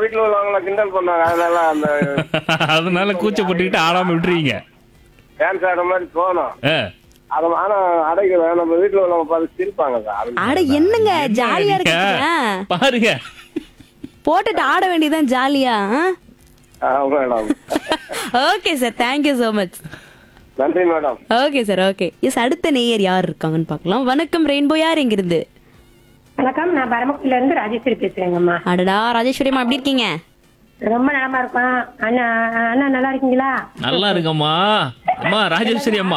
வீட்டுல உள்ளவங்கள கிண்டல் பண்ணாங்க அதனால அந்த அதனால கூச்சப்பட்டுக்கிட்டு ஆடாம விட்டுருவீங்க டான்ஸ் ஆடுற மாதிரி தோணும் ஆ. அது ஆனா அடைக்கல நம்ம வீட்டுல உள்ளவங்க பார்த்து சிரிப்பாங்க சார் அது அட என்னங்க ஜாலியா நீங்க இருக்கு பாருங்க போட்டுட்டு ஆட வேண்டியதுதான் ஜாலியா ஆ, madam okay sir thank you so much நன்றி madam okay sir okay yes அடுத்த நேயர் யார் இருக்காங்கன்னு பார்க்கலாம் வணக்கம் ரெயின்போ யார் எங்கிருந்து வணக்கம் நான் பரமக்குடில இருந்து ராஜேஸ்வரி பேசுறேங்கம்மா அடடா ராஜேஸ்வரிமா எப்படி இருக்கீங்க ரொம்ப நலமா இருக்கோம் அண்ணா அண்ணா நல்லா இருக்கீங்களா நல்லா இருக்கம்மா அம்மா ராஜேஸ்வரி அம்மா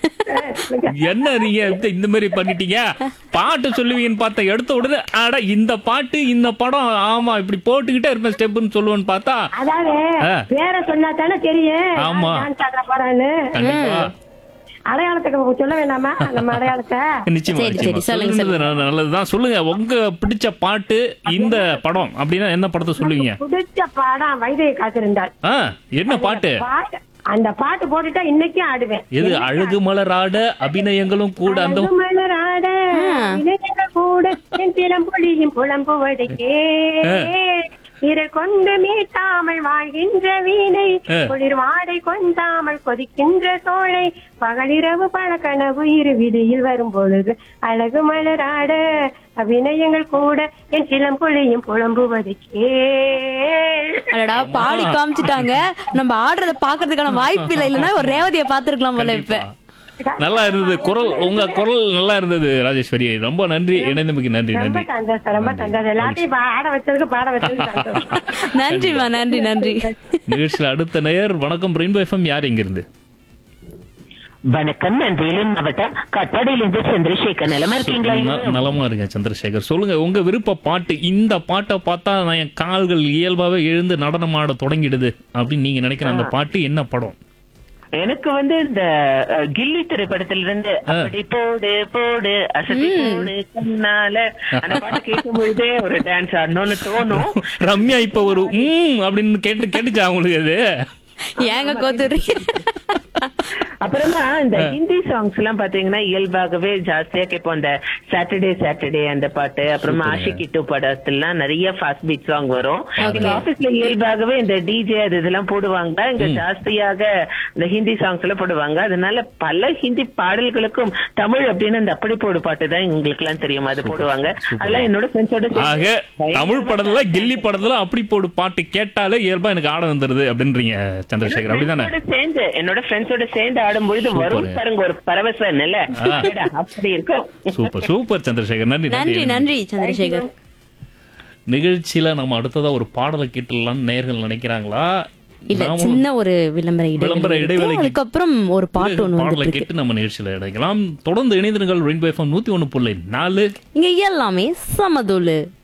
என்ன நீங்க இந்த- இந்த மாதிரி பண்ணிட்டீங்க பாட்டு சொல்லுவீங்கன்னு பார்த்தா எடுத்த உடனே அட இந்த பாட்டு இந்த படம் ஆமா இப்படி போட்டுக்கிட்டே இருப்பேன் ஸ்டெப்னு சொல்லுவேன்னு பார்த்தா அதாவது ஆ. பேரை சொன்னா தானே தெரியும் ஆமா. டான்ஸ் ஆடுற படம்னு கண்டிப்பா அடையாளத்துக்கு சொல்ல வேண்டாமா நம்ம அடையாளத்தை நிச்சயமா சரி, நிச்சயமா சரி, சொல்லுங்க, சொல்லுங்க நல்ல- நல்லதுதான் சொல்லுங்க உங்க பிடிச்ச பாட்டு இந்த படம் அப்படின்னா என்ன படத்தை சொல்லுவீங்க பிடிச்ச படம் வைதையை காத்திருந்தாள் ஆ என்ன பாட்டு பாட்டு அந்த பாட்டு போட்டுட்டா இன்னைக்கும் ஆடுவேன் எது அழகு மலராட அபிநயங்களும் கூட அந்த அழகு மலராட இளைஞர்கள் கூட என் திறம்பொழியும் புலம்புவதைக்கே இரு கொண்டு மீட்டாமல் வாழ்கின்ற வீணை ஆ. குளிர் வாடை கொஞ்சாமல் கொதிக்கின்ற சோலை பகலிரவு பல கனவு இரு விதியில் வரும் பொழுது அழகு மலராட அபிநயங்கள் கூட என் சிலம்பொழியும் புலம்புவதைக்கே அடடா பாடி காமிச்சிட்டாங்க நம்ம ஆடுறத பாக்குறதுக்கான வாய்ப்பு இல்லை இல்லைன்னா ஒரு ரேவதியை பாத்துருக்கலாம் போல இப்ப நல்லா இருந்தது குரல் உங்க குரல் நல்லா இருந்தது ராஜேஸ்வரி ரொம்ப நன்றி இணைந்தமைக்கு நன்றி ரொம்ப நன்றி சந்தோஷம் ரொம்ப சந்தோஷம் எல்லாத்தையும் பா- ஆட வச்சதுக்கு பாட வச்சதுக்கு சந்தோஷம் நன்றிமா நன்றி நன்றி நிகழ்ச்சியில் அடுத்த நேயர் வணக்கம் ரெயின்போ எஃப்எம் யார் இங்கிருந்து வணக்கம் நான் வேலூர் மாவட்டம் கட்டாடியிலிருந்து சந்திரசேகர் நிலமா இருக்கீங்களா ந- நலமா இருக்கேன் சந்திரசேகர் சொல்லுங்க உங்க விருப்ப பாட்டு இந்த பாட்டை பார்த்தா நான் என் கால்கள் இயல்பாவே எழுந்து நடனம் ஆட தொடங்கிடுது அப்படின்னு நீங்க நினைக்கிற அந்த பாட்டு என்ன படம் எனக்கு வந்து இந்த அஹ், கில்லி திரைப்படத்துல இருந்து அப்படி போடு போடு அசதி போடு கண்ணால அந்த பாட்டு கேட்கும் பொழுதே ஒரு டான்ஸ் ஆடணும்னு தோணும் ரம்யா இப்ப ஒரு ம் அப்படின்னு கேட்டு கேட்டுச்சா உங்களுக்கு அது ஏங்க கோத்துறீங்க அப்புறமா இந்த ஹிந்தி சாங்ஸ் எல்லாம் பாத்தீங்கன்னா இயல்பாகவே ஜாஸ்தியா கேட்போம் அந்த சாட்டர்டே சாட்டர்டே அந்த பாட்டு அப்புறமா ஆஷிகி டூ படத்துலாம் நிறைய ஃபாஸ்ட் பீட் சாங் வரும் எங்க ஆபீஸ்ல இயல்பாகவே இந்த டிஜே அது இதெல்லாம் போடுவாங்க இங்க ஜாஸ்தியாக இந்த ஹிந்தி சாங்ஸ் எல்லாம் போடுவாங்க அதனால பல ஹிந்தி பாடல்களுக்கும் தமிழ் அப்படின்னு அந்த அப்படி போடு பாட்டு தான் எங்களுக்கு எல்லாம் தெரியும் அது போடுவாங்க அதெல்லாம் என்னோட ஃப்ரெண்ட்ஸோட ஆக தமிழ் படத்துல கில்லி படத்துல அப்படி போடு பாட்டு கேட்டாலே இயல்பா எனக்கு ஆட வந்துருது அப்படின்றீங்க சந்திரசேகர் அப்படிதானே சேர்ந்து என்னோட ஃப்ரெண்ட்ஸோட சேர்ந்து ஆடும்பொழுது வரும் Super. பாருங்க ஒரு பரவசம் இல்ல அப்படி இருக்கும் சூப்பர் சூப்பர் சந்திரசேகர் நன்றி நன்றி நன்றி சந்திரசேகர் நிகழ்ச்சியில நம்ம அடுத்ததா ஒரு பாடலை கேட்டுடலாம்னு நேர்கள் நினைக்கிறாங்களா இல்ல நாம சின்ன ஒரு விளம்பர விளம்பர இடைவெளி இடைவேளைக்கு இருக்கு. அதுக்கப்புறம் ஒரு பாட்டு ஒண்ணு பாடலை வந்துட்டு இருக்கு கேட்டு நம்ம நிகழ்ச்சியில இணைக்கலாம் தொடர்ந்து இணைந்திருங்கள் ரெயின்போ எஃப்எம் நூத்தி ஒண்ணு புள்ளி நாலு இங்க எல்லாமே சமதூளு